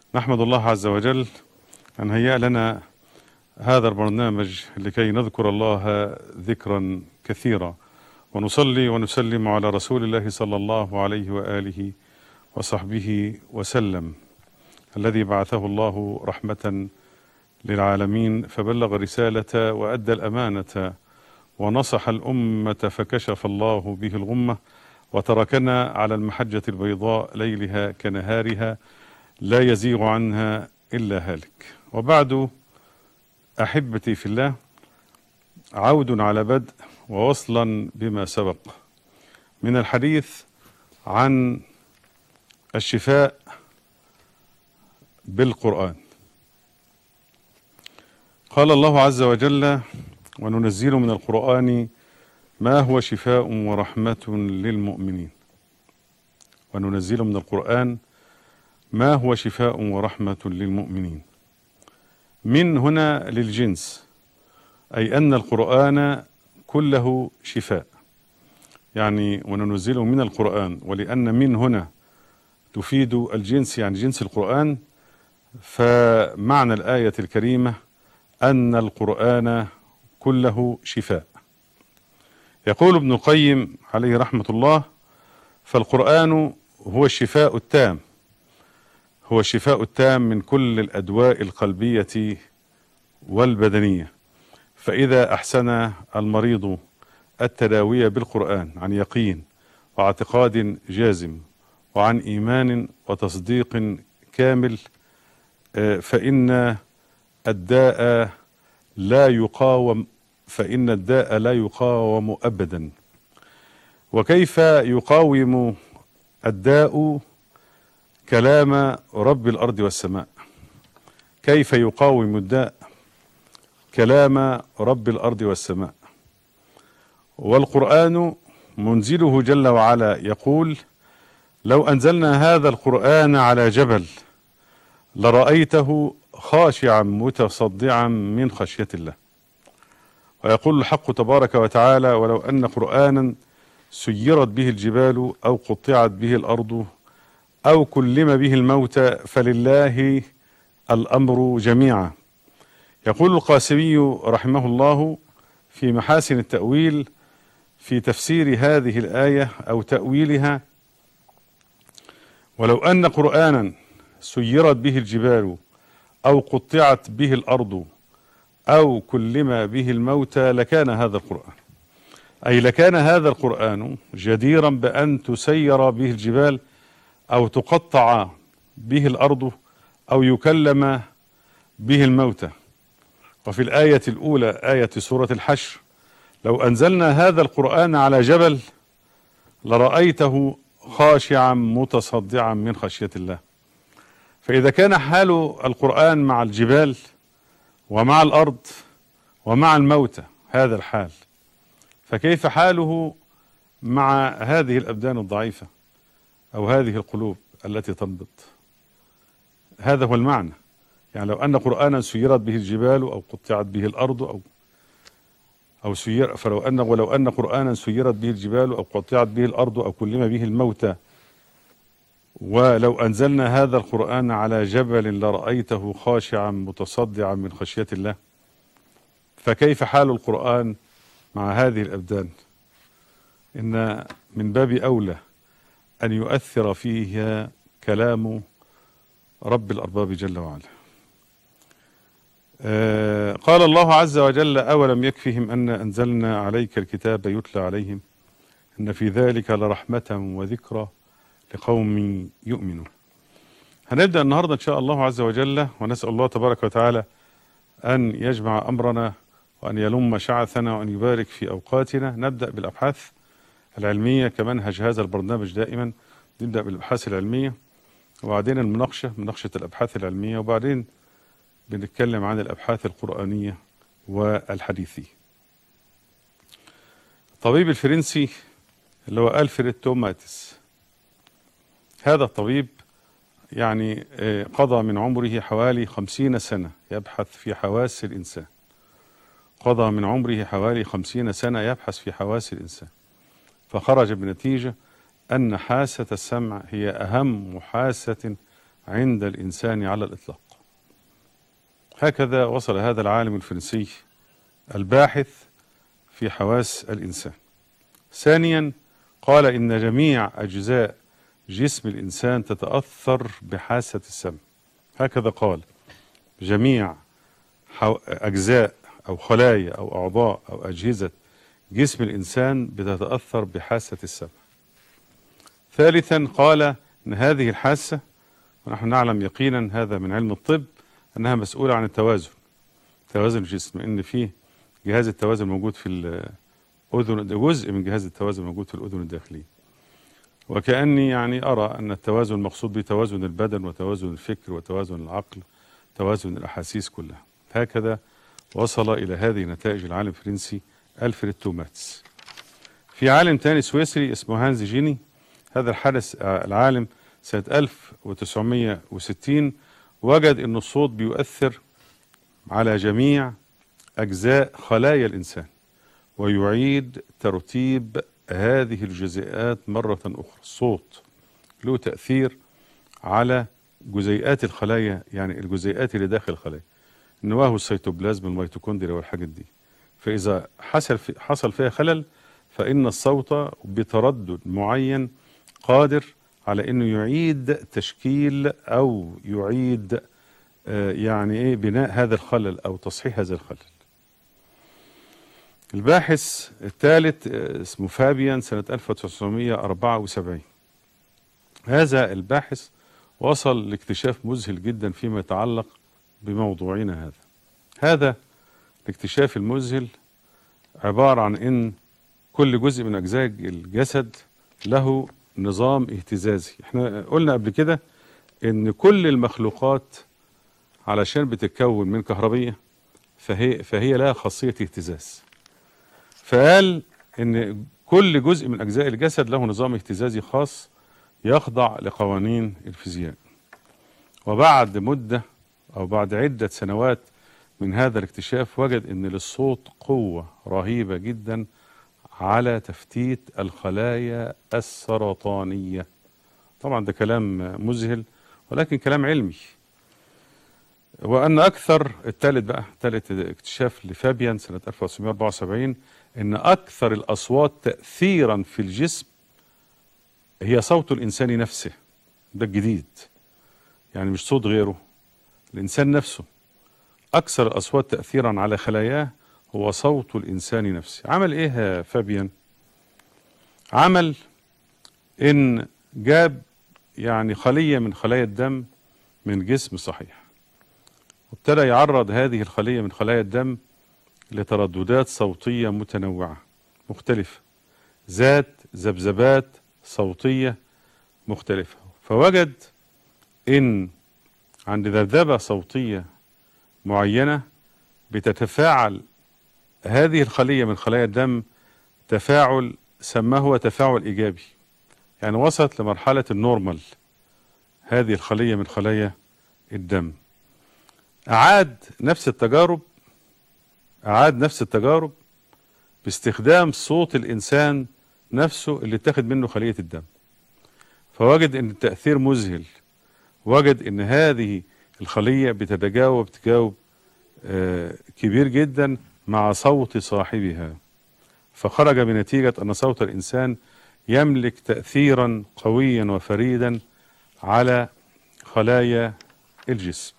نحمد الله عز وجل أن هيأ لنا هذا البرنامج لكي نذكر الله ذكرا كثيرا ونصلي ونسلم على رسول الله صلى الله عليه وآله وصحبه وسلم الذي بعثه الله رحمة للعالمين فبلغ الرسالة وأدى الأمانة ونصح الأمة فكشف الله به الغمة وتركنا على المحجة البيضاء ليلها كنهارها لا يزيغ عنها إلا هالك وبعد أحبتي في الله عود على بدء ووصلا بما سبق من الحديث عن الشفاء بالقرآن قال الله عز وجل وننزل من القرآن ما هو شفاء ورحمة للمؤمنين وننزل من القرآن ما هو شفاء ورحمة للمؤمنين من هنا للجنس أي أن القرآن كله شفاء يعني وننزله من القرآن ولأن من هنا تفيد الجنس يعني جنس القرآن فمعنى الآية الكريمة أن القرآن كله شفاء يقول ابن القيم عليه رحمة الله فالقرآن هو الشفاء التام هو الشفاء التام من كل الأدواء القلبية والبدنية فإذا أحسن المريض التداوي بالقرآن عن يقين واعتقاد جازم وعن إيمان وتصديق كامل فإن الداء لا يقاوم فإن الداء لا يقاوم أبدا وكيف يقاوم الداء كلام رب الأرض والسماء كيف يقاوم الداء كلام رب الأرض والسماء والقرآن منزله جل وعلا يقول لو أنزلنا هذا القرآن على جبل لرأيته خاشعا متصدعا من خشية الله ويقول الحق تبارك وتعالى ولو أن قرآنا سيرت به الجبال أو قطعت به الأرض أو كلم به الموتى فلله الأمر جميعا يقول القاسمي رحمه الله في محاسن التأويل في تفسير هذه الآية أو تأويلها ولو أن قرآنا سيرت به الجبال أو قطعت به الأرض أو كلم به الموتى لكان هذا القرآن أي لكان هذا القرآن جديرا بأن تسير به الجبال أو تقطع به الأرض أو يكلم به الموتى وفي الآية الأولى آية سورة الحشر لو أنزلنا هذا القرآن على جبل لرأيته خاشعا متصدعا من خشية الله فإذا كان حال القرآن مع الجبال ومع الأرض ومع الموتى هذا الحال فكيف حاله مع هذه الأبدان الضعيفة أو هذه القلوب التي تنبض هذا هو المعنى يعني لو أن قرآنا سيرت به الجبال أو قطعت به الأرض أو أو سير فلو أن ولو أن قرآنا سيرت به الجبال أو قطعت به الأرض أو كلم به الموتى ولو أنزلنا هذا القرآن على جبل لرأيته خاشعا متصدعا من خشية الله فكيف حال القرآن مع هذه الأبدان إن من باب أولى أن يؤثر فيها كلام رب الأرباب جل وعلا آه قال الله عز وجل أولم يكفهم أن أنزلنا عليك الكتاب يتلى عليهم إن في ذلك لرحمة وذكرى لقوم يؤمنون هنبدأ النهاردة إن شاء الله عز وجل ونسأل الله تبارك وتعالى أن يجمع أمرنا وأن يلم شعثنا وأن يبارك في أوقاتنا نبدأ بالأبحاث العلمية كمنهج هذا البرنامج دائما نبدأ بالأبحاث العلمية وبعدين المناقشة مناقشة الأبحاث العلمية وبعدين بنتكلم عن الأبحاث القرآنية والحديثية الطبيب الفرنسي اللي هو ألفريد توماتس هذا الطبيب يعني قضى من عمره حوالي خمسين سنة يبحث في حواس الإنسان قضى من عمره حوالي خمسين سنة يبحث في حواس الإنسان فخرج بنتيجة أن حاسة السمع هي أهم حاسة عند الإنسان على الإطلاق هكذا وصل هذا العالم الفرنسي الباحث في حواس الإنسان ثانيا قال إن جميع أجزاء جسم الإنسان تتأثر بحاسة السمع هكذا قال جميع أجزاء أو خلايا أو أعضاء أو أجهزة جسم الإنسان بتتأثر بحاسة السمع ثالثا قال أن هذه الحاسة ونحن نعلم يقينا هذا من علم الطب أنها مسؤولة عن التوازن توازن الجسم إن فيه جهاز التوازن موجود في الأذن جزء من جهاز التوازن موجود في الأذن الداخلية وكأني يعني أرى أن التوازن المقصود به توازن البدن وتوازن الفكر وتوازن العقل توازن الأحاسيس كلها هكذا وصل إلى هذه نتائج العالم الفرنسي ألفريد توماتس في عالم تاني سويسري اسمه هانز جيني هذا الحدث العالم سنة 1960 وجد أن الصوت بيؤثر على جميع أجزاء خلايا الإنسان ويعيد ترتيب هذه الجزيئات مرة أخرى الصوت له تأثير على جزيئات الخلايا يعني الجزيئات اللي داخل الخلايا النواه السيتوبلازم الميتوكوندريا والحاجات دي فإذا حصل في حصل فيها خلل فإن الصوت بتردد معين قادر على انه يعيد تشكيل او يعيد آه يعني ايه بناء هذا الخلل او تصحيح هذا الخلل الباحث الثالث آه اسمه فابيان سنة 1974 هذا الباحث وصل لاكتشاف مذهل جدا فيما يتعلق بموضوعنا هذا هذا الاكتشاف المذهل عبارة عن ان كل جزء من اجزاء الجسد له نظام اهتزازي احنا قلنا قبل كده ان كل المخلوقات علشان بتتكون من كهربية فهي, فهي لها خاصية اهتزاز فقال ان كل جزء من اجزاء الجسد له نظام اهتزازي خاص يخضع لقوانين الفيزياء وبعد مدة او بعد عدة سنوات من هذا الاكتشاف وجد ان للصوت قوة رهيبة جدا على تفتيت الخلايا السرطانية طبعا ده كلام مذهل ولكن كلام علمي وأن أكثر الثالث بقى ثالث اكتشاف لفابيان سنة 1974 أن أكثر الأصوات تأثيرا في الجسم هي صوت الإنسان نفسه ده الجديد يعني مش صوت غيره الإنسان نفسه أكثر الأصوات تأثيرا على خلاياه هو صوت الإنسان نفسه عمل إيه فابيان عمل إن جاب يعني خلية من خلايا الدم من جسم صحيح وابتدى يعرض هذه الخلية من خلايا الدم لترددات صوتية متنوعة مختلفة ذات ذبذبات صوتية مختلفة فوجد إن عند ذبذبة صوتية معينة بتتفاعل هذه الخلية من خلايا الدم تفاعل سماه هو تفاعل إيجابي يعني وصلت لمرحلة النورمال هذه الخلية من خلايا الدم أعاد نفس التجارب أعاد نفس التجارب باستخدام صوت الإنسان نفسه اللي اتخذ منه خلية الدم فوجد أن التأثير مذهل وجد أن هذه الخلية بتتجاوب تجاوب آه كبير جدا مع صوت صاحبها فخرج بنتيجة أن صوت الإنسان يملك تأثيرا قويا وفريدا على خلايا الجسم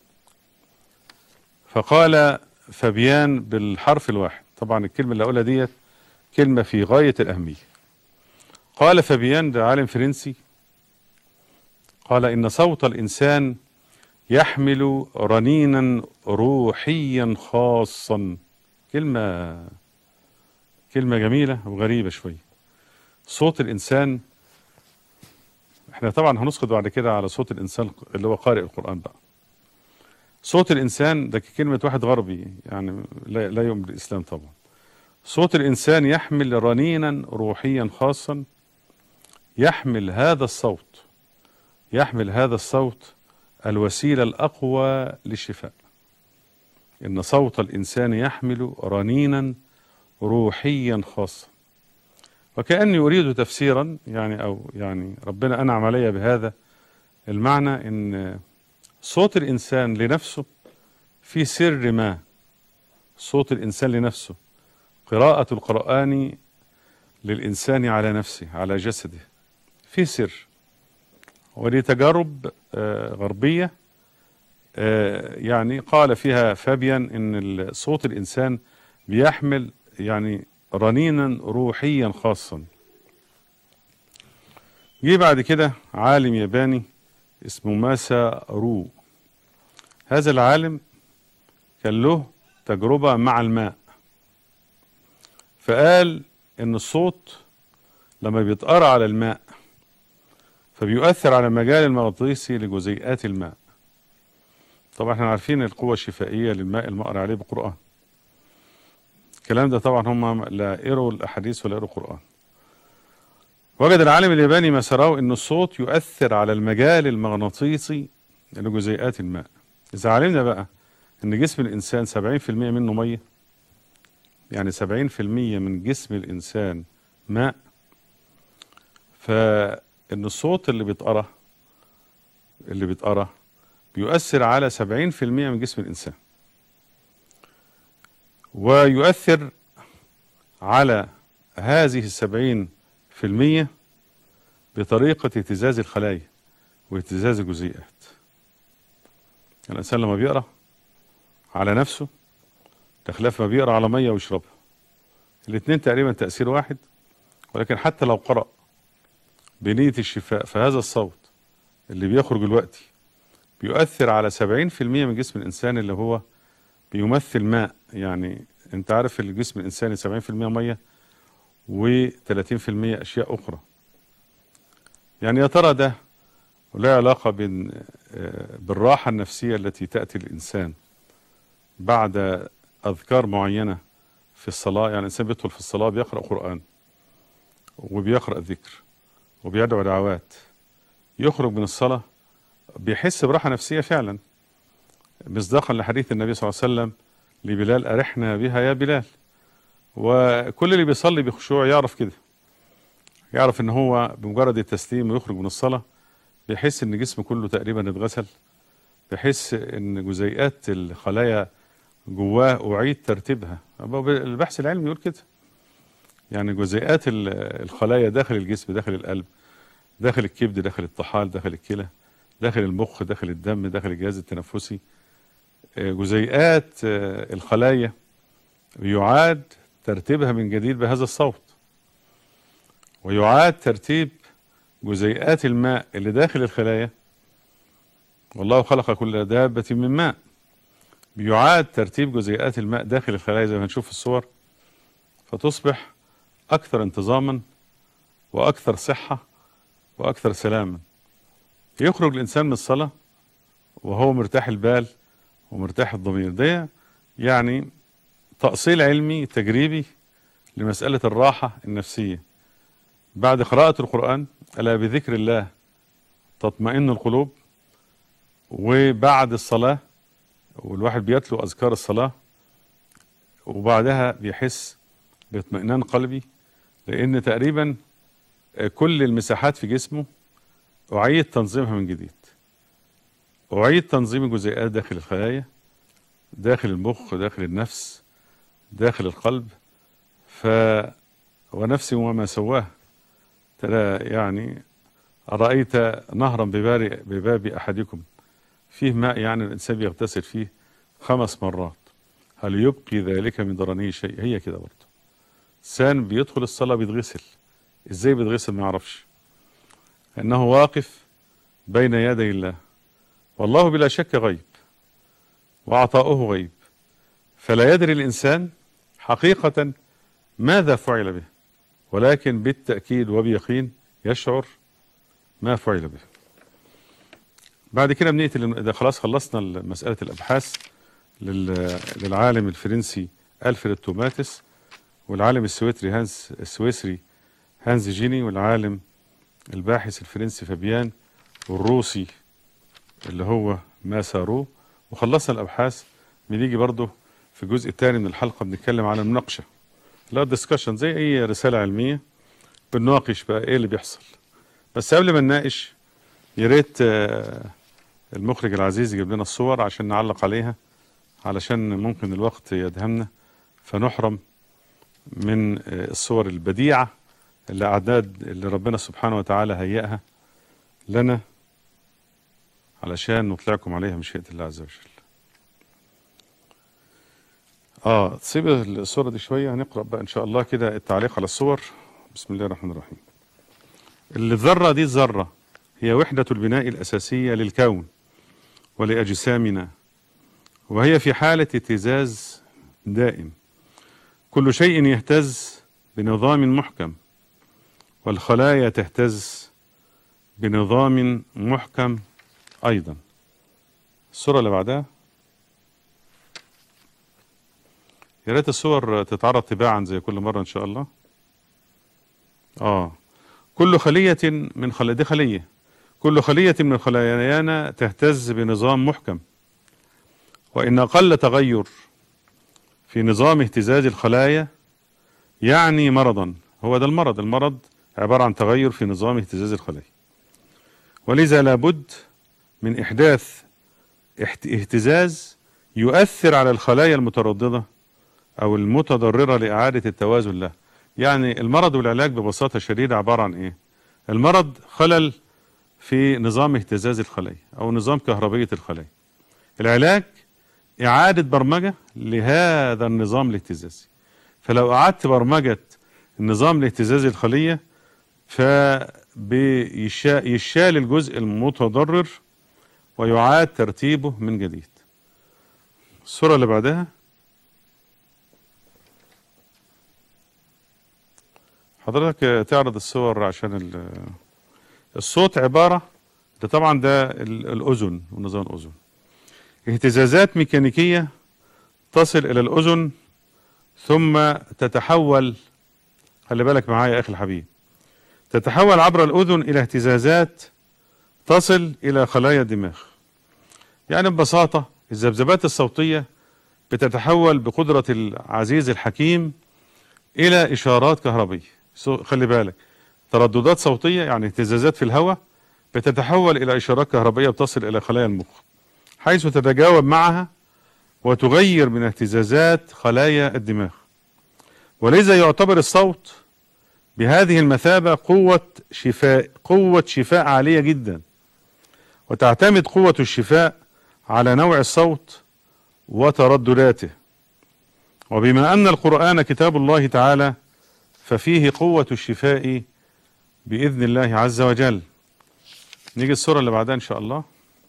فقال فبيان بالحرف الواحد طبعا الكلمة اللي أقولها ديت كلمة في غاية الأهمية قال فبيان ده عالم فرنسي قال إن صوت الإنسان يحمل رنينا روحيا خاصا كلمة كلمة جميلة وغريبة شوية صوت الإنسان احنا طبعا هنسقط بعد كده على صوت الإنسان اللي هو قارئ القرآن بقى صوت الإنسان ده كلمة واحد غربي يعني لا, لا يؤمن بالإسلام طبعا صوت الإنسان يحمل رنينا روحيا خاصا يحمل هذا الصوت يحمل هذا الصوت الوسيلة الأقوى للشفاء إن صوت الإنسان يحمل رنينا روحيا خاصا وكأني أريد تفسيرا يعني أو يعني ربنا أنعم علي بهذا المعنى ان صوت الانسان لنفسه في سر ما صوت الانسان لنفسه قراءة القرآن للإنسان على نفسه على جسده في سر ودي تجارب آه، غربية آه، يعني قال فيها فابيان ان صوت الانسان بيحمل يعني رنينا روحيا خاصا جه بعد كده عالم ياباني اسمه ماسا رو هذا العالم كان له تجربة مع الماء فقال ان الصوت لما بيتقرأ على الماء فبيؤثر على المجال المغناطيسي لجزيئات الماء طبعا احنا عارفين القوة الشفائية للماء المقرأ عليه بالقرآن الكلام ده طبعا هم لا قروا الأحاديث ولا قروا القرآن وجد العالم الياباني ما سراه ان الصوت يؤثر على المجال المغناطيسي لجزيئات الماء اذا علمنا بقى ان جسم الانسان 70% منه ميه يعني 70% من جسم الانسان ماء فان الصوت اللي بيتقرا اللي بيتقرا بيؤثر على 70% من جسم الانسان ويؤثر على هذه السبعين في المية بطريقة اهتزاز الخلايا واهتزاز الجزيئات الإنسان لما بيقرأ على نفسه بخلاف ما بيقرأ على مية ويشربها الاثنين تقريبا تأثير واحد ولكن حتى لو قرأ بنية الشفاء فهذا الصوت اللي بيخرج دلوقتي بيؤثر على 70% من جسم الإنسان اللي هو بيمثل ماء يعني أنت عارف الجسم الإنساني 70% مية و30% أشياء أخرى يعني يا ترى ده له علاقة بين آه، بالراحة النفسية التي تأتي للإنسان بعد أذكار معينة في الصلاة يعني الإنسان بيدخل في الصلاة بيقرأ قرآن وبيقرأ ذكر وبيدعو دعوات يخرج من الصلاة بيحس براحة نفسية فعلا مصداقا لحديث النبي صلى الله عليه وسلم لبلال أرحنا بها يا بلال وكل اللي بيصلي بخشوع يعرف كده يعرف ان هو بمجرد التسليم ويخرج من الصلاة بيحس ان جسمه كله تقريبا اتغسل بيحس ان جزيئات الخلايا جواه اعيد ترتيبها البحث العلمي يقول كده يعني جزيئات الخلايا داخل الجسم داخل القلب داخل الكبد داخل الطحال داخل الكلى داخل المخ داخل الدم داخل الجهاز التنفسي جزيئات الخلايا يعاد ترتيبها من جديد بهذا الصوت ويعاد ترتيب جزيئات الماء اللي داخل الخلايا والله خلق كل دابة من ماء بيعاد ترتيب جزيئات الماء داخل الخلايا زي ما هنشوف في الصور فتصبح أكثر انتظاما وأكثر صحة وأكثر سلاما يخرج الإنسان من الصلاة وهو مرتاح البال ومرتاح الضمير ده يعني تأصيل علمي تجريبي لمسألة الراحة النفسية بعد قراءة القرآن ألا بذكر الله تطمئن القلوب وبعد الصلاة والواحد بيتلو أذكار الصلاة وبعدها بيحس باطمئنان قلبي لأن تقريبا كل المساحات في جسمه أعيد تنظيمها من جديد أعيد تنظيم الجزيئات داخل الخلايا داخل المخ داخل النفس داخل القلب ف ونفس وما سواه تلا يعني أرأيت نهرا بباب أحدكم فيه ماء يعني الإنسان بيغتسل فيه خمس مرات هل يبقي ذلك من درنيه شيء هي كده برضه إنسان بيدخل الصلاة بيتغسل إزاي بيتغسل ما يعرفش أنه واقف بين يدي الله والله بلا شك غيب وعطاؤه غيب فلا يدري الإنسان حقيقة ماذا فعل به ولكن بالتأكيد وبيقين يشعر ما فعل به بعد كده بنقتل ده خلاص خلصنا مسألة الأبحاث للعالم الفرنسي ألفريد توماتس والعالم السويسري هانز السويسري هانز جيني والعالم الباحث الفرنسي فابيان والروسي اللي هو ماسارو وخلصنا الأبحاث بنيجي برضه في الجزء الثاني من الحلقة بنتكلم على المناقشة لا ديسكشن زي أي رسالة علمية بنناقش بقى إيه اللي بيحصل بس قبل ما نناقش يا ريت آه، المخرج العزيز يجيب لنا الصور عشان نعلق عليها علشان ممكن الوقت يدهمنا فنحرم من آه، الصور البديعة اللي أعداد اللي ربنا سبحانه وتعالى هيئها لنا علشان نطلعكم عليها مشيئة الله عز وجل اه تسيب الصورة دي شوية هنقرأ بقى إن شاء الله كده التعليق على الصور بسم الله الرحمن الرحيم الذرة دي الذرة هي وحدة البناء الأساسية للكون ولأجسامنا وهي في حالة اهتزاز دائم كل شيء يهتز بنظام محكم والخلايا تهتز بنظام محكم أيضا الصورة اللي بعدها يا ريت الصور تتعرض تباعا زي كل مرة إن شاء الله آه كل خلية من خل... دي خلية كل خلية من خلايانا تهتز بنظام محكم وإن أقل تغير في نظام اهتزاز الخلايا يعني مرضا هو ده المرض المرض عبارة عن تغير في نظام اهتزاز الخلايا ولذا لابد من إحداث احت- اهتزاز يؤثر على الخلايا المترددة أو المتضررة لإعادة التوازن لها يعني المرض والعلاج ببساطة شديدة عبارة عن إيه المرض خلل في نظام اهتزاز الخلايا أو نظام كهربية الخلايا العلاج إعادة برمجة لهذا النظام الاهتزازي فلو أعدت برمجة النظام الاهتزازي الخلية فيشال الجزء المتضرر ويعاد ترتيبه من جديد الصورة اللي بعدها حضرتك تعرض الصور عشان ال- الصوت عبارة ده طبعا ده ال- الأذن ونظام الأذن اهتزازات ميكانيكية تصل إلى الأذن ثم تتحول خلي بالك معايا يا أخي الحبيب تتحول عبر الأذن إلى اهتزازات تصل إلى خلايا الدماغ يعني ببساطة الذبذبات الصوتية بتتحول بقدرة العزيز الحكيم إلى إشارات كهربية سو- خلي بالك ترددات صوتية يعني اهتزازات في الهواء بتتحول إلى إشارات كهربية بتصل إلى خلايا المخ حيث تتجاوب معها وتغير من اهتزازات خلايا الدماغ ولذا يعتبر الصوت بهذه المثابة قوة شفاء قوة شفاء عالية جدا وتعتمد قوة الشفاء على نوع الصوت وتردداته وبما أن القرآن كتاب الله تعالى ففيه قوة الشفاء بإذن الله عز وجل نيجي الصورة اللي بعدها إن شاء الله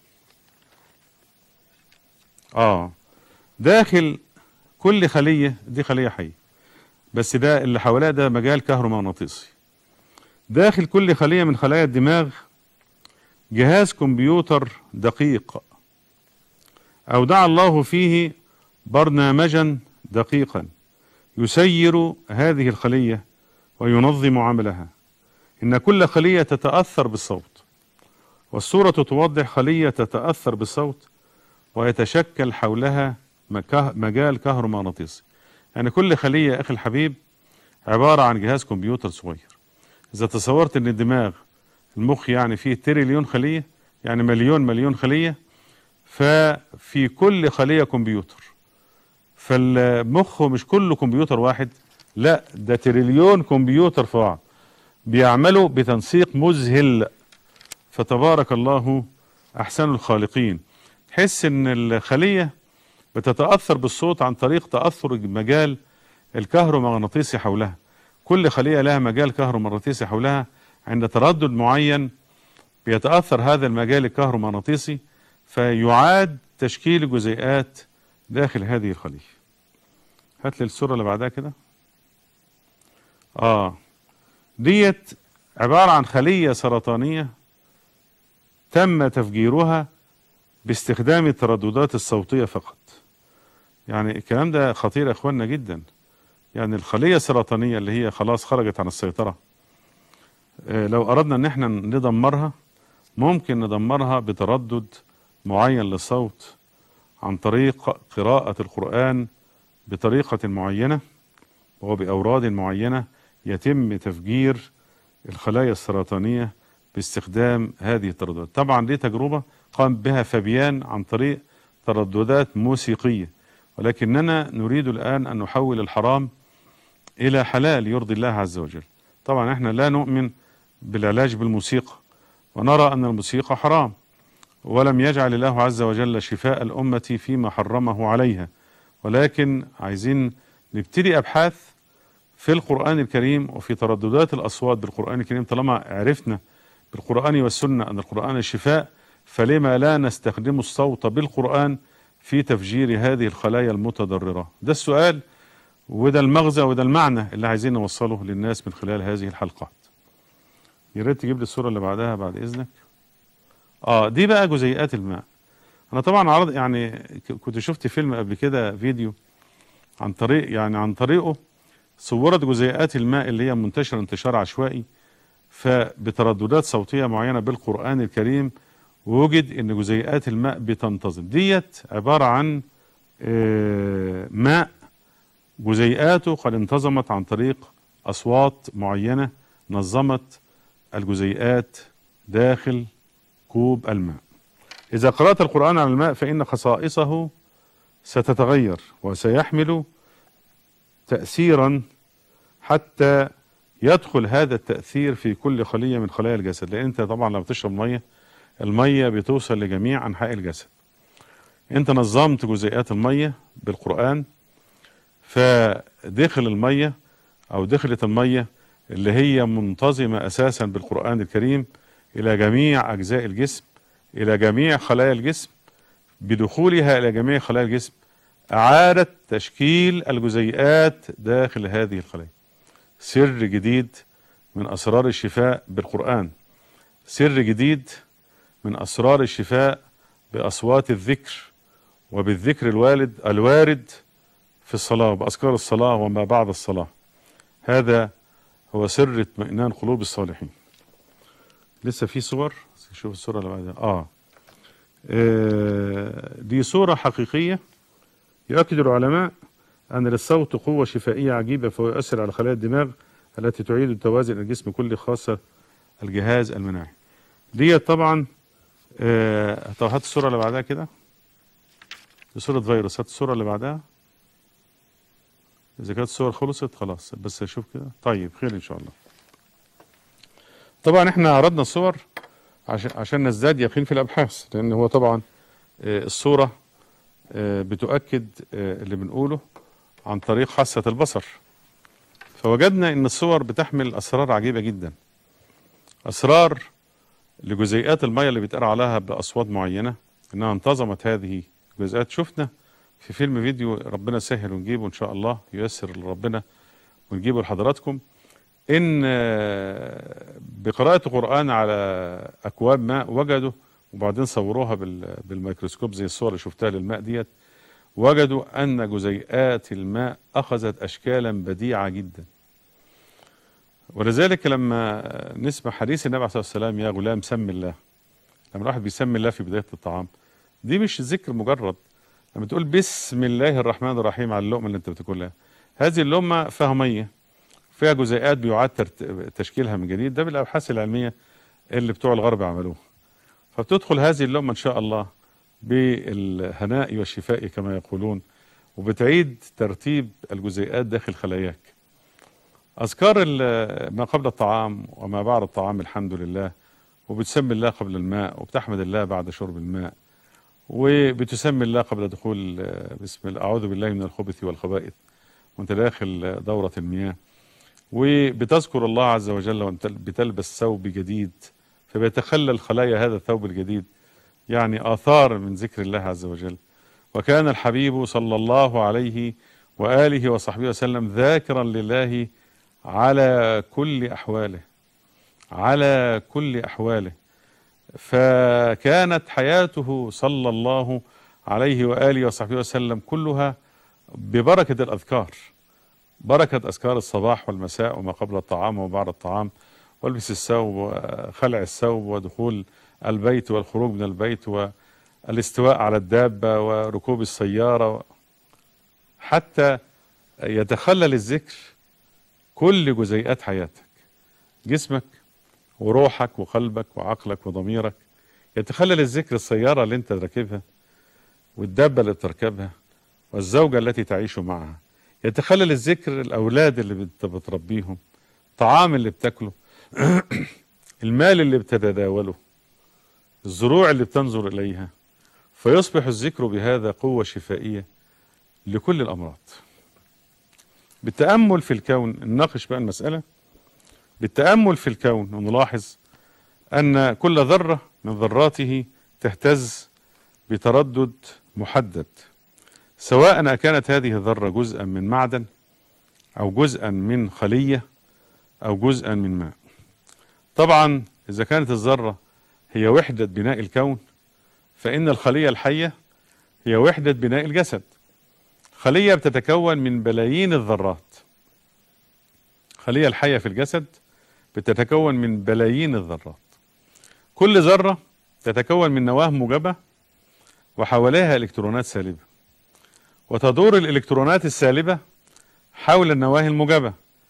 آه داخل كل خلية دي خلية حية بس ده اللي حواليها ده مجال كهرومغناطيسي داخل كل خلية من خلايا الدماغ جهاز كمبيوتر دقيق أودع الله فيه برنامجا دقيقا يسير هذه الخلية وينظم عملها إن كل خلية تتأثر بالصوت والصورة توضح خلية تتأثر بالصوت ويتشكل حولها مكه- مجال كهرومغناطيسي يعني كل خلية يا أخي الحبيب عبارة عن جهاز كمبيوتر صغير إذا تصورت أن الدماغ المخ يعني فيه تريليون خلية يعني مليون مليون خلية ففي كل خلية كمبيوتر فالمخ مش كله كمبيوتر واحد لا ده تريليون كمبيوتر في بعض بيعملوا بتنسيق مذهل فتبارك الله أحسن الخالقين تحس ان الخلية بتتأثر بالصوت عن طريق تأثر المجال الكهرومغناطيسي حولها كل خلية لها مجال كهرومغناطيسي حولها عند تردد معين بيتأثر هذا المجال الكهرومغناطيسي فيعاد تشكيل الجزيئات داخل هذه الخلية هات لي الصورة اللي بعدها كده اه ديت عبارة عن خلية سرطانية تم تفجيرها باستخدام الترددات الصوتية فقط يعني الكلام ده خطير يا اخواننا جدا يعني الخلية السرطانية اللي هي خلاص خرجت عن السيطرة آه، لو أردنا ان احنا ندمرها ممكن ندمرها بتردد معين للصوت عن طريق قراءة القرآن بطريقة معينة وبأوراد معينة يتم تفجير الخلايا السرطانية باستخدام هذه الترددات طبعا دي تجربة قام بها فابيان عن طريق ترددات موسيقية ولكننا نريد الآن أن نحول الحرام إلى حلال يرضي الله عز وجل طبعا احنا لا نؤمن بالعلاج بالموسيقى ونرى أن الموسيقى حرام ولم يجعل الله عز وجل شفاء الأمة فيما حرمه عليها ولكن عايزين نبتدي أبحاث في القرآن الكريم وفي ترددات الأصوات بالقرآن الكريم طالما عرفنا بالقرآن والسنة أن القرآن الشفاء فلما لا نستخدم الصوت بالقرآن في تفجير هذه الخلايا المتضررة ده السؤال وده المغزى وده المعنى اللي عايزين نوصله للناس من خلال هذه الحلقات يا ريت تجيب لي الصورة اللي بعدها بعد إذنك اه دي بقى جزيئات الماء انا طبعا عرض يعني ك- كنت شفت فيلم قبل كده فيديو عن طريق يعني عن طريقه صورت جزيئات الماء اللي هي منتشرة انتشار عشوائي فبترددات صوتية معينة بالقرآن الكريم ووجد ان جزيئات الماء بتنتظم ديت عبارة عن آه، ماء جزيئاته قد انتظمت عن طريق أصوات معينة نظمت الجزيئات داخل كوب الماء إذا قرأت القرآن على الماء فإن خصائصه ستتغير وسيحمل تأثيرا حتى يدخل هذا التأثير في كل خلية من خلايا الجسد لأن أنت طبعا لما تشرب مية المية بتوصل لجميع أنحاء الجسد أنت نظمت جزيئات المية بالقرآن فدخل المية أو دخلت المية اللي هي منتظمة أساسا بالقرآن الكريم إلى جميع أجزاء الجسم إلى جميع خلايا الجسم بدخولها إلى جميع خلايا الجسم أعادت تشكيل الجزيئات داخل هذه الخلايا سر جديد من أسرار الشفاء بالقرآن سر جديد من أسرار الشفاء بأصوات الذكر وبالذكر الوالد الوارد في الصلاة بأذكار الصلاة وما بعد الصلاة هذا هو سر اطمئنان قلوب الصالحين لسه في صور شوف الصورة اللي بعدها آه. آه دي صورة حقيقية يؤكد العلماء أن للصوت قوة شفائية عجيبة فهو يؤثر على خلايا الدماغ التي تعيد التوازن الجسم كله خاصة الجهاز المناعي دي طبعا آه طب هات الصورة اللي بعدها كده دي صورة فيروس هات الصورة اللي بعدها إذا كانت الصور خلصت خلاص بس أشوف كده طيب خير إن شاء الله طبعا احنا عرضنا الصور عشان عشان نزداد يقين في الابحاث لان هو طبعا آه، الصوره آه، بتؤكد آه، اللي بنقوله عن طريق حاسه البصر فوجدنا ان الصور بتحمل اسرار عجيبه جدا اسرار لجزيئات الميه اللي بيتقرا عليها باصوات معينه انها انتظمت هذه الجزيئات شفنا في فيلم فيديو ربنا سهل ونجيبه ان شاء الله ييسر لربنا ونجيبه لحضراتكم ان آه، بقراءة القرآن على اكواب ماء وجدوا وبعدين صوروها بال- بالميكروسكوب زي الصور اللي شفتها للماء ديت وجدوا ان جزيئات الماء اخذت اشكالا بديعة جدا ولذلك لما نسمع حديث النبي عليه الصلاة والسلام يا غلام سم الله لما الواحد بيسمي الله في بداية الطعام دي مش ذكر مجرد لما تقول بسم الله الرحمن الرحيم على اللقمة اللي انت بتاكلها هذه اللقمة فيها مية فيها جزيئات بيعاد ترت- تشكيلها من جديد ده بالابحاث العلميه اللي بتوع الغرب عملوها فبتدخل هذه اللقمه ان شاء الله بالهناء والشفاء كما يقولون وبتعيد ترتيب الجزيئات داخل خلاياك اذكار ال- ما قبل الطعام وما بعد الطعام الحمد لله وبتسمي الله قبل الماء وبتحمد الله بعد شرب الماء وبتسمي الله قبل دخول آه، بسم الله اعوذ بالله من الخبث والخبائث وانت داخل آه، دوره المياه وبتذكر الله عز وجل وانت بتلبس ثوب جديد فبيتخلل خلايا هذا الثوب الجديد يعني آثار من ذكر الله عز وجل وكان الحبيب صلى الله عليه وآله وصحبه وسلم ذاكرا لله على كل أحواله على كل أحواله فكانت حياته صلى الله عليه وآله وصحبه وسلم كلها ببركة الأذكار بركة أذكار الصباح والمساء وما قبل الطعام وما بعد الطعام والبس الثوب وخلع الثوب ودخول البيت والخروج من البيت والاستواء على الدابة وركوب السيارة حتى يتخلل الذكر كل جزيئات حياتك جسمك وروحك وقلبك وعقلك وضميرك يتخلل الذكر السيارة اللي انت راكبها والدابة اللي بتركبها والزوجة التي تعيش معها يتخلل الذكر الأولاد اللي بت- بتربيهم الطعام اللي بتاكله المال اللي بتتداوله الزروع اللي بتنظر إليها فيصبح الذكر بهذا قوة شفائية لكل الأمراض بالتأمل في الكون نناقش بقى المسألة بالتأمل في الكون ونلاحظ أن كل ذرة من ذراته تهتز بتردد محدد سواء أكانت هذه الذرة جزءا من معدن أو جزءا من خلية أو جزءا من ماء طبعا إذا كانت الذرة هي وحدة بناء الكون فإن الخلية الحية هي وحدة بناء الجسد خلية بتتكون من بلايين الذرات خلية الحية في الجسد بتتكون من بلايين الذرات كل ذرة تتكون من نواة موجبة وحواليها إلكترونات سالبة وتدور الإلكترونات السالبة حول النواة الموجبة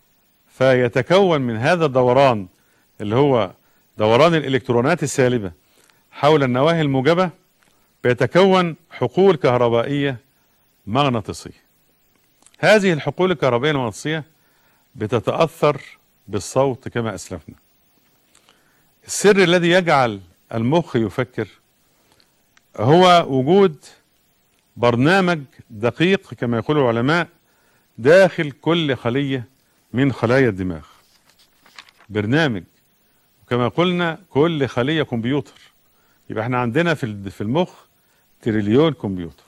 فيتكون من هذا الدوران اللي هو دوران الإلكترونات السالبة حول النواة الموجبة بيتكون حقول كهربائية مغناطيسية هذه الحقول الكهربائية المغناطيسية بتتأثر بالصوت كما أسلفنا السر الذي يجعل المخ يفكر هو وجود برنامج دقيق كما يقول العلماء داخل كل خلية من خلايا الدماغ برنامج وكما قلنا كل خلية كمبيوتر يبقى احنا عندنا في ال- في المخ تريليون كمبيوتر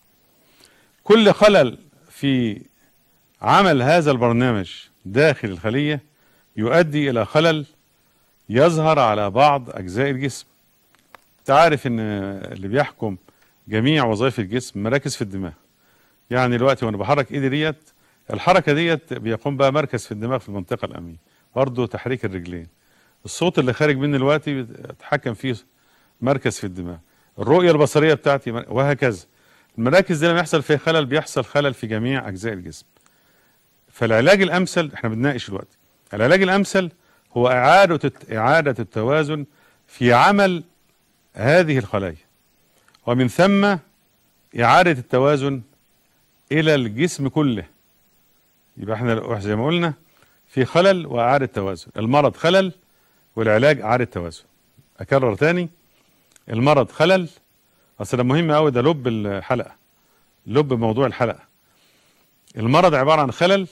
كل خلل في عمل هذا البرنامج داخل الخلية يؤدي إلى خلل يظهر على بعض أجزاء الجسم تعرف إن اللي بيحكم جميع وظائف الجسم مراكز في الدماغ يعني دلوقتي وأنا بحرك إيدي ديت الحركة ديت بيقوم بها مركز في الدماغ في المنطقة الأمامية برضه تحريك الرجلين الصوت اللي خارج مني دلوقتي بيتحكم فيه مركز في الدماغ الرؤية البصرية بتاعتي مر- وهكذا المراكز دي لما يحصل فيها خلل بيحصل خلل في جميع أجزاء الجسم فالعلاج الأمثل احنا بنناقش دلوقتي العلاج الأمثل هو إعادة إعادة التوازن في عمل هذه الخلايا ومن ثم إعادة التوازن إلى الجسم كله يبقى احنا زي ما قلنا في خلل وإعادة توازن المرض خلل والعلاج إعادة توازن أكرر تاني المرض خلل أصل ده مهم أوي ده لب الحلقة لب موضوع الحلقة المرض عبارة عن خلل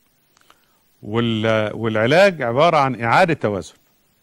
وال- والعلاج عبارة عن إعادة توازن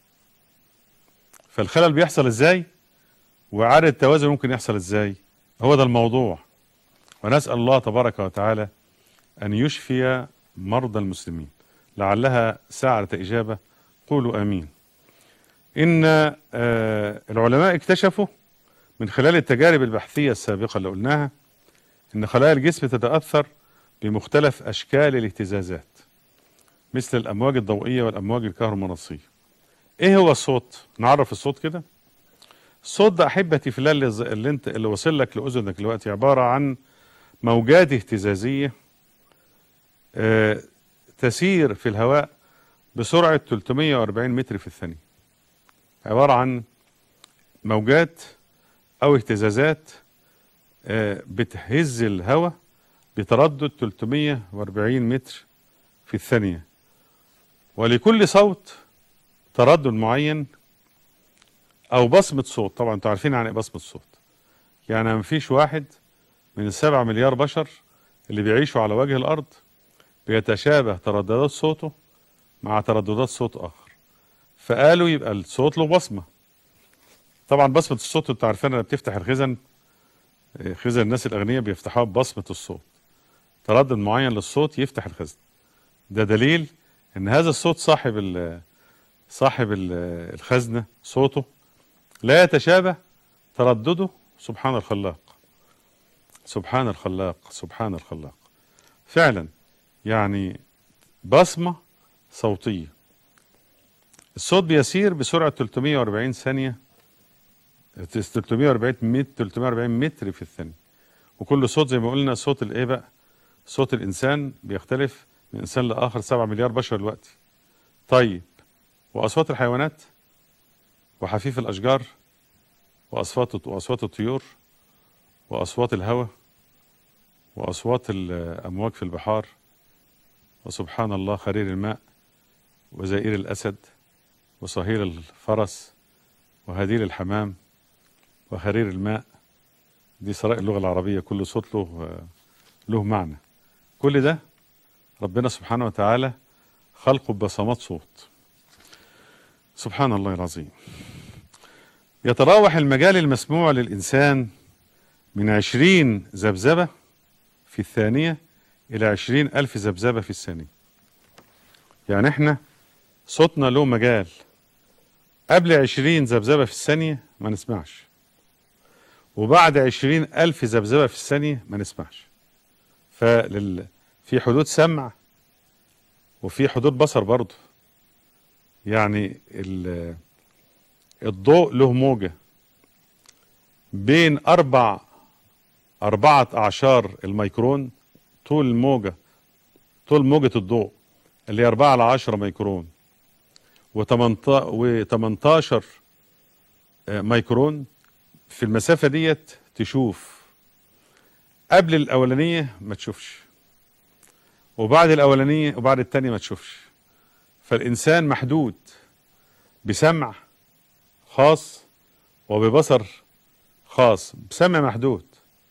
فالخلل بيحصل إزاي وإعادة التوازن ممكن يحصل إزاي هو ده الموضوع ونسأل الله تبارك وتعالى أن يشفي مرضى المسلمين لعلها ساعة إجابة قولوا آمين إن آه، العلماء اكتشفوا من خلال التجارب البحثية السابقة اللي قلناها إن خلايا الجسم تتأثر بمختلف أشكال الاهتزازات مثل الأمواج الضوئية والأمواج الكهرومغناطيسية إيه هو الصوت؟ نعرف الصوت كده الصوت ده أحبتي في الله اللي, ز- اللي, انت اللي وصل لك لأذنك دلوقتي عبارة عن موجات اهتزازية آه تسير في الهواء بسرعة 340 متر في الثانية عبارة عن موجات أو اهتزازات آه بتهز الهواء بتردد 340 متر في الثانية ولكل صوت تردد معين أو بصمة صوت طبعا انتوا عارفين يعني ايه بصمة صوت يعني ما فيش واحد من السبع مليار بشر اللي بيعيشوا على وجه الأرض بيتشابه ترددات صوته مع ترددات صوت آخر فقالوا يبقى الصوت له بصمة طبعا بصمة الصوت انتوا عارفين لما بتفتح الخزن آه، خزن الناس الأغنياء بيفتحوها ببصمة الصوت تردد معين للصوت يفتح الخزن ده دليل ان هذا الصوت صاحب ال صاحب ال الخزنة صوته لا يتشابه تردده سبحان الخلاق سبحان الخلاق سبحان الخلاق فعلا يعني بصمة صوتية الصوت بيسير بسرعة 340 ثانية 340 متر 340 متر في الثانية وكل صوت زي ما قلنا صوت الايه بقى صوت الانسان بيختلف من انسان لاخر 7 مليار بشر دلوقتي طيب واصوات الحيوانات وحفيف الأشجار وأصوات وأصوات الطيور وأصوات الهواء وأصوات الأمواج في البحار وسبحان الله خرير الماء وزئير الأسد وصهيل الفرس وهديل الحمام وخرير الماء دي سرائر اللغة العربية كل صوت له له معنى كل ده ربنا سبحانه وتعالى خلقه ببصمات صوت سبحان الله العظيم يتراوح المجال المسموع للإنسان من عشرين ذبذبة في الثانية إلى عشرين ألف ذبذبة في الثانية يعني احنا صوتنا له مجال قبل عشرين ذبذبة في الثانية ما نسمعش وبعد عشرين ألف ذبذبة في الثانية ما نسمعش فلل... في حدود سمع وفي حدود بصر برضه يعني ال... الضوء له موجة بين أربع أربعة أعشار الميكرون طول الموجة طول موجة الضوء اللي هي أربعة على عشرة ميكرون و18 ميكرون في المسافة ديت تشوف قبل الأولانية ما تشوفش وبعد الأولانية وبعد التانية ما تشوفش فالإنسان محدود بسمع خاص وببصر خاص بسمع محدود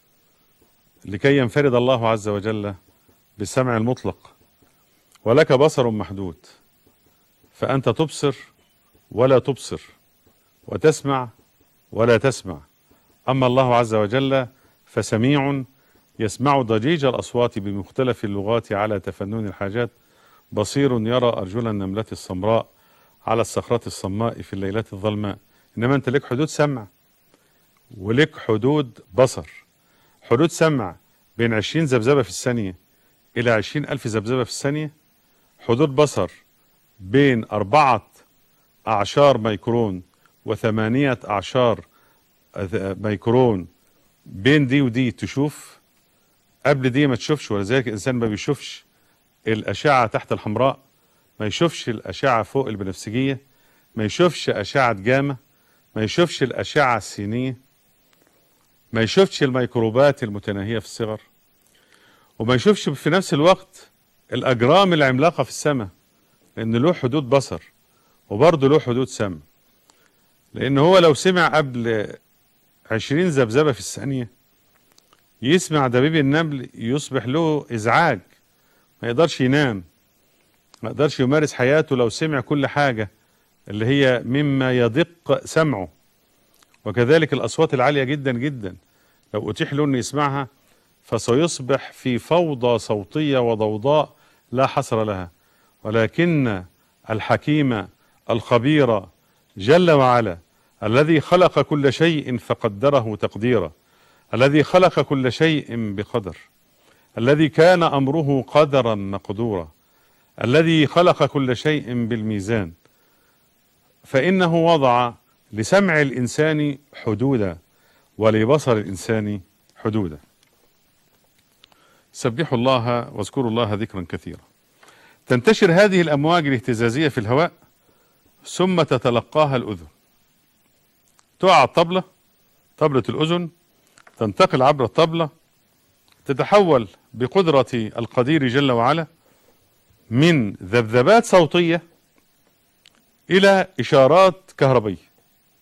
لكي ينفرد الله عز وجل بالسمع المطلق ولك بصر محدود فأنت تبصر ولا تبصر وتسمع ولا تسمع أما الله عز وجل فسميع يسمع ضجيج الأصوات بمختلف اللغات على تفنن الحاجات بصير يرى أرجل النملة السمراء على الصخرة الصماء في الليلات الظلماء إنما أنت لك حدود سمع ولك حدود بصر حدود سمع بين عشرين ذبذبة في الثانية إلى عشرين ألف ذبذبة في الثانية حدود بصر بين أربعة أعشار ميكرون وثمانية أعشار ميكرون بين دي ودي تشوف قبل دي ما تشوفش ولذلك الإنسان ما بيشوفش الأشعة تحت الحمراء ما يشوفش الأشعة فوق البنفسجية ما يشوفش أشعة جاما ما يشوفش الأشعة السينية ما يشوفش الميكروبات المتناهية في الصغر وما يشوفش في نفس الوقت الأجرام العملاقة في السماء لأن له حدود بصر وبرضه له حدود سمع لأن هو لو سمع قبل عشرين ذبذبة في الثانية يسمع دبيب النمل يصبح له إزعاج ما يقدرش ينام ما يقدرش يمارس حياته لو سمع كل حاجة اللي هي مما يدق سمعه وكذلك الأصوات العالية جدا جدا لو أتيح له أنه يسمعها فسيصبح في فوضى صوتية وضوضاء لا حصر لها ولكن الحكيم الخبير جل وعلا الذي خلق كل شيء فقدره تقديرا الذي خلق كل شيء بقدر الذي كان امره قدرا مقدورا الذي خلق كل شيء بالميزان فانه وضع لسمع الانسان حدودا ولبصر الانسان حدودا سبحوا الله واذكروا الله ذكرا كثيرا تنتشر هذه الامواج الاهتزازيه في الهواء ثم تتلقاها الاذن تقع الطبله طبله الاذن تنتقل عبر الطبله تتحول بقدره القدير جل وعلا من ذبذبات صوتيه الى اشارات كهربيه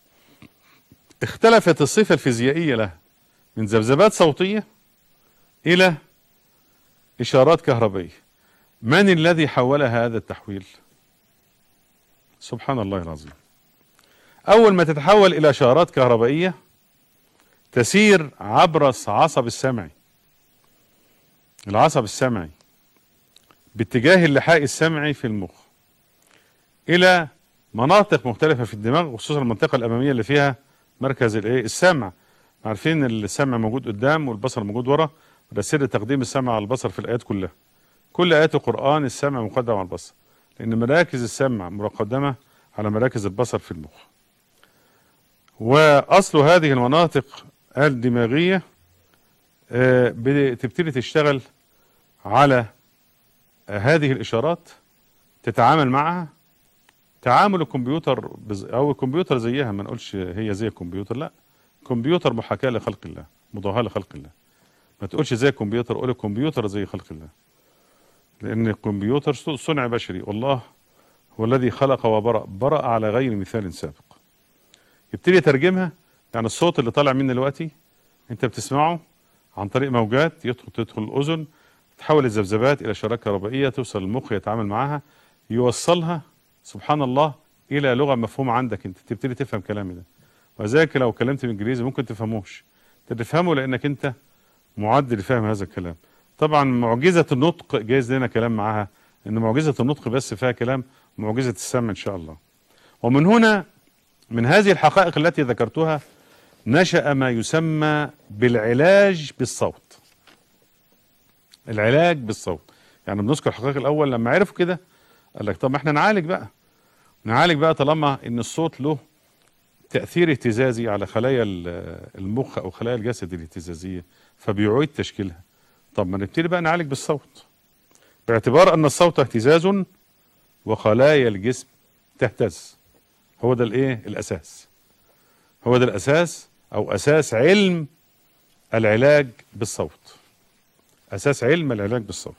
اختلفت الصفه الفيزيائيه لها من ذبذبات صوتيه الى اشارات كهربيه من الذي حول هذا التحويل سبحان الله العظيم اول ما تتحول الى اشارات كهربائيه تسير عبر العصب السمعي العصب السمعي باتجاه اللحاء السمعي في المخ الى مناطق مختلفه في الدماغ خصوصا المنطقه الاماميه اللي فيها مركز الايه السمع عارفين ان السمع موجود قدام والبصر موجود ورا وده سر تقديم السمع على البصر في الايات كلها كل ايات القران السمع مقدم على البصر لان مراكز السمع مقدمه على مراكز البصر في المخ واصل هذه المناطق الدماغيه آه، بتبتدي تشتغل على هذه الاشارات تتعامل معها تعامل الكمبيوتر بز... او الكمبيوتر زيها ما نقولش هي زي الكمبيوتر لا كمبيوتر محاكاة لخلق الله مضاهاة لخلق الله ما تقولش زي الكمبيوتر قول الكمبيوتر زي خلق الله لان الكمبيوتر صنع بشري والله هو الذي خلق وبرأ برأ على غير مثال سابق يبتدي يترجمها يعني الصوت اللي طالع مني دلوقتي انت بتسمعه عن طريق موجات يدخل تدخل الاذن تحول الذبذبات الى شرايط كهربائيه توصل المخ يتعامل معاها يوصلها سبحان الله الى لغه مفهومه عندك انت تبتدي تفهم كلامي ده وذلك لو كلمت بالانجليزي ممكن تفهموش انت تفهمه لانك انت معد لفهم هذا الكلام طبعا معجزه النطق جايز لنا كلام معاها ان معجزه النطق بس فيها كلام معجزه السمع ان شاء الله ومن هنا من هذه الحقائق التي ذكرتها نشأ ما يسمى بالعلاج بالصوت العلاج بالصوت يعني بنذكر الحقائق الاول لما عرفوا كده قال لك طب ما احنا نعالج بقى نعالج بقى طالما ان الصوت له تأثير اهتزازي على خلايا المخ او خلايا الجسد الاهتزازية فبيعيد تشكيلها طب ما نبتدي بقى نعالج بالصوت باعتبار ان الصوت اهتزاز وخلايا الجسم تهتز هو ده الايه الاساس هو ده الاساس او اساس علم العلاج بالصوت اساس علم العلاج بالصوت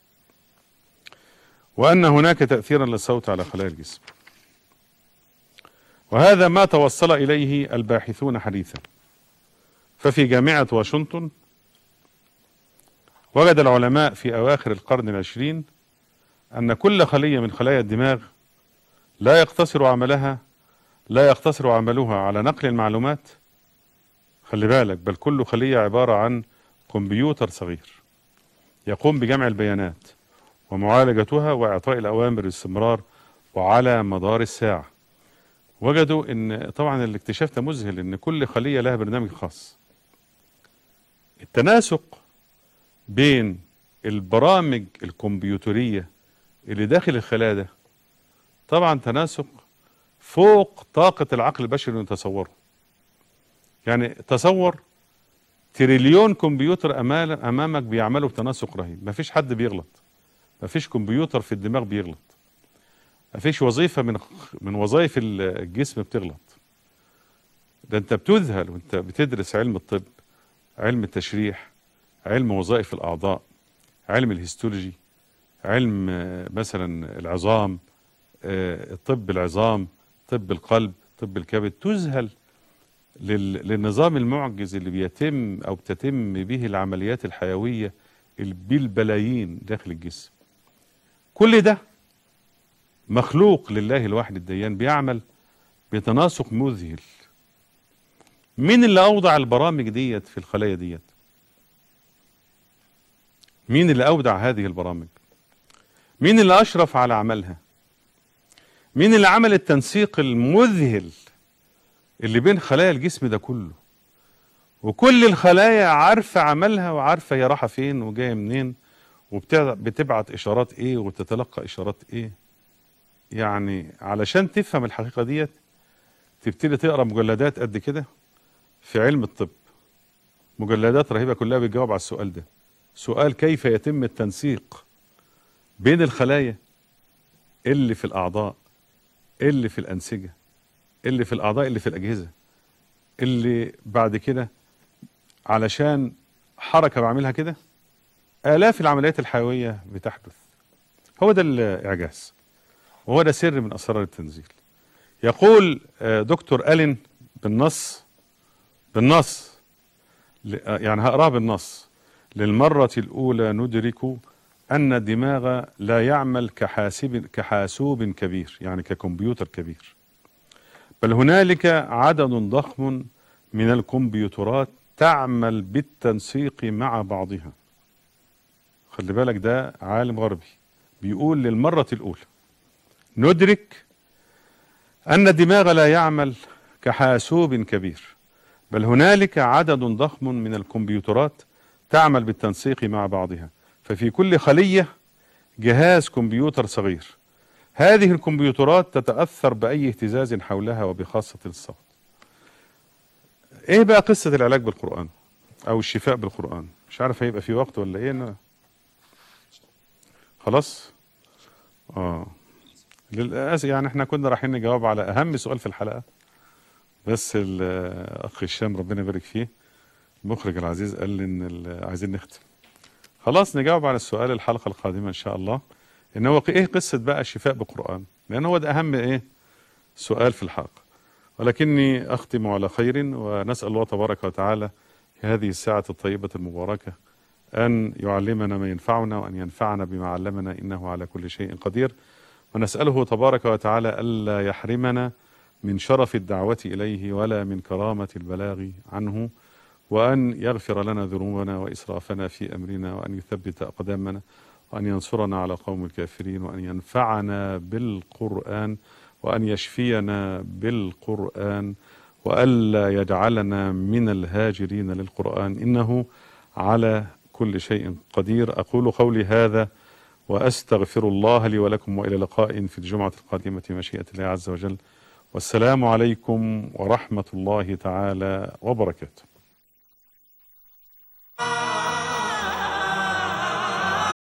وان هناك تاثيرا للصوت على خلايا الجسم وهذا ما توصل اليه الباحثون حديثا ففي جامعه واشنطن وجد العلماء في اواخر القرن العشرين ان كل خليه من خلايا الدماغ لا يقتصر عملها لا يقتصر عملها على نقل المعلومات خلي بالك بل كل خلية عبارة عن كمبيوتر صغير يقوم بجمع البيانات ومعالجتها وإعطاء الأوامر باستمرار وعلى مدار الساعة وجدوا ان طبعا الاكتشاف ده مذهل ان كل خلية لها برنامج خاص التناسق بين البرامج الكمبيوترية اللي داخل الخلايا ده طبعا تناسق فوق طاقة العقل البشري انه يتصوره يعني تصور تريليون كمبيوتر امامك بيعملوا بتناسق رهيب مفيش حد بيغلط مفيش كمبيوتر في الدماغ بيغلط مفيش وظيفة من من وظائف الجسم بتغلط ده انت بتذهل وانت بتدرس علم الطب علم التشريح علم وظائف الاعضاء علم الهيستولوجي علم مثلا العظام طب العظام طب القلب طب الكبد تذهل للنظام المعجز اللي بيتم او بتتم به العمليات الحيويه بالبلايين داخل الجسم كل ده مخلوق لله الواحد الديان بيعمل بتناسق مذهل مين اللي اوضع البرامج ديت في الخلايا ديت مين اللي اودع هذه البرامج مين اللي اشرف على عملها مين اللي عمل التنسيق المذهل اللي بين خلايا الجسم ده كله وكل الخلايا عارفة عملها وعارفة هي رايحة فين وجاية منين وبتبعت إشارات إيه وتتلقى إشارات إيه يعني علشان تفهم الحقيقة ديت تبتدي تقرأ مجلدات قد كده في علم الطب مجلدات رهيبة كلها بتجاوب على السؤال ده سؤال كيف يتم التنسيق بين الخلايا اللي في الأعضاء اللي في الأنسجة اللي في الأعضاء اللي في الأجهزة اللي بعد كده علشان حركة بعملها كده آلاف العمليات الحيوية بتحدث هو ده الإعجاز وهو ده سر من أسرار التنزيل يقول دكتور ألين بالنص بالنص يعني هقراه بالنص للمرة الأولى ندرك أن الدماغ لا يعمل كحاسب كحاسوب كبير يعني ككمبيوتر كبير بل هنالك عدد ضخم من الكمبيوترات تعمل بالتنسيق مع بعضها خلي بالك ده عالم غربي بيقول للمرة الأولى ندرك أن الدماغ لا يعمل كحاسوب كبير بل هنالك عدد ضخم من الكمبيوترات تعمل بالتنسيق مع بعضها ففي كل خلية جهاز كمبيوتر صغير هذه الكمبيوترات تتأثر بأي اهتزاز حولها وبخاصة الصوت ايه بقى قصة العلاج بالقرآن او الشفاء بالقرآن مش عارف هيبقى في وقت ولا ايه أنا خلاص اه للاسف يعني احنا كنا رايحين نجاوب على اهم سؤال في الحلقه بس الاخ هشام ربنا يبارك فيه المخرج العزيز قال لي ان ال- عايزين نختم خلاص نجاوب على السؤال الحلقه القادمه ان شاء الله ان هو ايه قصه بقى الشفاء بالقران لان هو ده اهم ايه سؤال في الحلقه ولكني اختم على خير ونسال الله تبارك وتعالى في هذه الساعه الطيبه المباركه ان يعلمنا ما ينفعنا وان ينفعنا بما علمنا انه على كل شيء قدير ونساله تبارك وتعالى الا يحرمنا من شرف الدعوه اليه ولا من كرامه البلاغ عنه وأن يغفر لنا ذنوبنا وإسرافنا في أمرنا وأن يثبت أقدامنا وأن ينصرنا على قوم الكافرين وأن ينفعنا بالقرآن وأن يشفينا بالقرآن وألا يجعلنا من الهاجرين للقرآن إنه على كل شيء قدير أقول قولي هذا وأستغفر الله لي ولكم وإلى لقاء في الجمعة القادمة مشيئة الله عز وجل والسلام عليكم ورحمة الله تعالى وبركاته